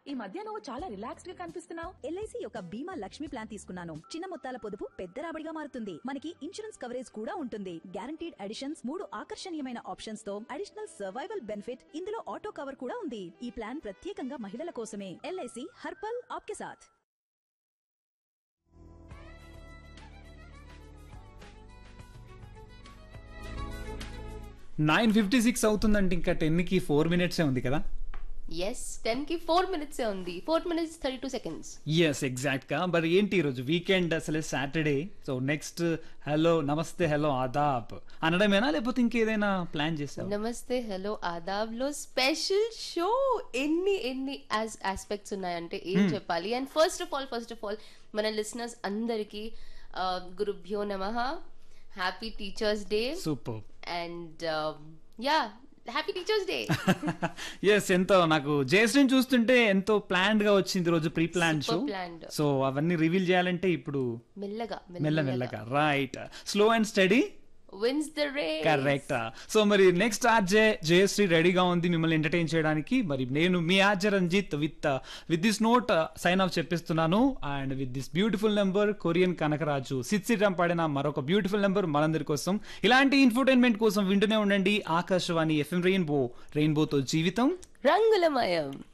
ఈ మధ్య నువ్వు చాలా రిలాక్స్డ్ గా కనిపిస్తున్నావు ఎల్ఐసి యొక్క బీమా లక్ష్మి ప్లాన్ తీసుకున్నాను చిన్న మొత్తాల పొదుపు పెద్ద రాబడిగా మారుతుంది మనకి ఇన్సూరెన్స్ కవరేజ్ కూడా ఉంటుంది గ్యారంటీడ్ అడిషన్స్ మూడు ఆకర్షణీయమైన ఆప్షన్స్ తో అడిషనల్ సర్వైవల్ బెనిఫిట్ ఇందులో ఆటో కవర్ కూడా ఉంది ఈ ప్లాన్ ప్రత్యేకంగా మహిళల కోసమే ఎల్ఐసి హర్పల్ ఆప్కే సాథ్ నైన్ ఫిఫ్టీ సిక్స్ అవుతుందంటే ఇంకా టెన్కి ఫోర్ మినిట్సే ఉంది కదా ఎస్ టెన్ కి ఫోర్ మినిట్స్ ఉంది four minutes thirty two seconds yes ఎగ్జాక్ట్గా మరి ఏంటి ఈరోజు వీకెండ్ అసలే సాటర్డే సో నెక్స్ట్ హలో నమస్తే హలో ఆదాబ్ అనడమేనా లేకపోతే ఇంకేదైనా ప్లాన్ చేసావు నమస్తే హలో ఆదాబ్ లో స్పెషల్ షో ఎన్ని ఎన్ని ఆస్పెక్ట్స్ ఉన్నాయంటే ఏం చెప్పాలి and first of all first of all మన లిసనర్స్ అందరికి గురుభ్యో నమ happy teachers day super and yeah happy teachers day yes ఎంతో నాకు జయశ్రీని చూస్తుంటే ఎంతో ప్లాన్డ్ గా వచ్చింది రోజు pre plan show Super planned. So అవన్నీ రివీల్ చేయాలంటే ఇప్పుడు మెల్లగా మెల్ల మెల్లగా right slow and steady wins the race correct so మరి నెక్స్ట్ ఆర్జే జయశ్రీ రెడీగా ఉంది మిమ్మల్ని ఎంటర్టైన్ చేయడానికి మరి నేను మీ RJ Ranjith with with this note sign off చెప్పిస్తున్నాను and with this beautiful number కొరియన్ కనకరాజు సిట్ సిటం పాడిన మరొక బ్యూటిఫుల్ నెంబర్ మనందరి కోసం ఇలాంటి ఇన్ఫర్టైన్మెంట్ కోసం వింటూనే ఉండండి ఆకాశవాణి ఎఫ్ఎం రెయిన్బో రెయిన్బోతో జీవితం రంగులమయం